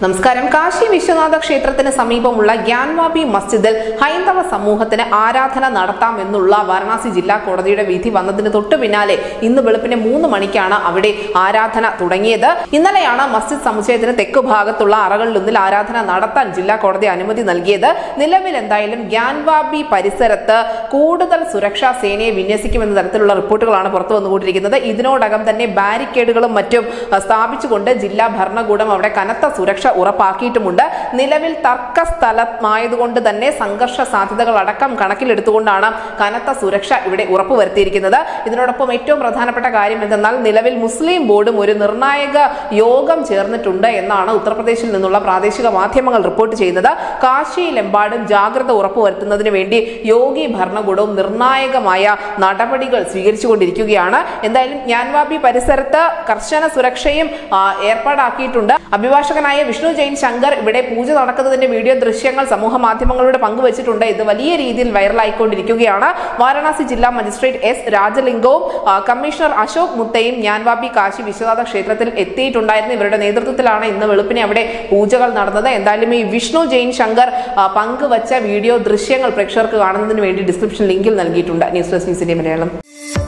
നമസ്കാരം കാശി വിശ്വനാഥ ക്ഷേത്രത്തിന് സമീപമുള്ള ഗ്യാൻവാബി മസ്ജിദിൽ ഹൈന്ദവ സമൂഹത്തിന് ആരാധന നടത്താമെന്നുള്ള വാരണാസി ജില്ലാ കോടതിയുടെ വിധി വന്നതിന് തൊട്ടു പിന്നാലെ ഇന്ന് വെളുപ്പിന് മൂന്ന് മണിക്കാണ് അവിടെ ആരാധന തുടങ്ങിയത് ഇന്നലെയാണ് മസ്ജിദ് സമുച്ചയത്തിന് തെക്കു ഭാഗത്തുള്ള അറകളിലൊന്നിൽ ആരാധന നടത്താൻ ജില്ലാ കോടതി അനുമതി നൽകിയത് നിലവിൽ എന്തായാലും ഗ്യാൻവാബി പരിസരത്ത് കൂടുതൽ സുരക്ഷാ സേനയെ വിന്യസിക്കുമെന്ന തരത്തിലുള്ള റിപ്പോർട്ടുകളാണ് പുറത്തു വന്നുകൊണ്ടിരിക്കുന്നത് ഇതിനോടകം തന്നെ ബാരിക്കേഡുകളും മറ്റും അഹ്, സ്ഥാപിച്ചുകൊണ്ട് ജില്ലാ ഭരണകൂടം അവിടെ കനത്ത സുരക്ഷ ഉറപ്പാക്കിയിട്ടുമുണ്ട് നിലവിൽ തർക്ക സ്ഥലമായതുകൊണ്ട് തന്നെ സംഘർഷ സാധ്യതകൾ അടക്കം കണക്കിലെടുത്തുകൊണ്ടാണ് കനത്ത സുരക്ഷ ഇവിടെ ഉറപ്പുവരുത്തിയിരിക്കുന്നത് ഇതിനോടൊപ്പം ഏറ്റവും പ്രധാനപ്പെട്ട കാര്യം എന്തെന്നാൽ നിലവിൽ മുസ്ലിം ബോർഡും ഒരു നിർണായക യോഗം ചേർന്നിട്ടുണ്ട് എന്നാണ് ഉത്തർപ്രദേശിൽ നിന്നുള്ള പ്രാദേശിക മാധ്യമങ്ങൾ റിപ്പോർട്ട് ചെയ്യുന്നത് കാശിയിലെമ്പാടും ജാഗ്രത ഉറപ്പുവരുത്തുന്നതിന് വേണ്ടി യോഗി ഭരണകൂടവും നിർണായകമായ നടപടികൾ സ്വീകരിച്ചുകൊണ്ടിരിക്കുകയാണ് എന്തായാലും ജ്ഞാൻവാബി പരിസരത്ത് കർശന സുരക്ഷയും ആ, ഏർപ്പാടാക്കിയിട്ടുണ്ട് അഭിഭാഷകനായ വിഷ്ണു ജെയിൻ ശങ്കർ ഇവിടെ പൂജ നടക്കുന്നതിന്റെ വീഡിയോ ദൃശ്യങ്ങൾ സമൂഹ മാധ്യമങ്ങളിലൂടെ പങ്കുവച്ചിട്ടുണ്ട് ഇത് വലിയ രീതിയിൽ വൈറലായിക്കൊണ്ടിരിക്കുകയാണ് വാരണാസി ജില്ലാ മജിസ്ട്രേറ്റ് എസ് രാജലിംഗവും ആ, കമ്മീഷണർ അശോക് മുത്തയും ജ്ഞാൻവാബി കാശി വിശ്വനാഥ ക്ഷേത്രത്തിൽ എത്തിയിട്ടുണ്ടായിരുന്നു ഇവരുടെ നേതൃത്വത്തിലാണ് ഇന്ന് വെളുപ്പിനെ അവിടെ പൂജകൾ നടന്നത് എന്തായാലും ഈ വിഷ്ണു ജെയിൻ ശങ്കർ ആ, പങ്കുവച്ച വീഡിയോ ദൃശ്യങ്ങൾ പ്രേക്ഷകർക്ക് കാണുന്നതിന് വേണ്ടി ഡിസ്ക്രിപ്ഷൻ ലിങ്കിൽ നൽകിയിട്ടുണ്ട് ന്യൂസ് ഡെസ്ക് ന്യൂസിന്റെ മലയാളം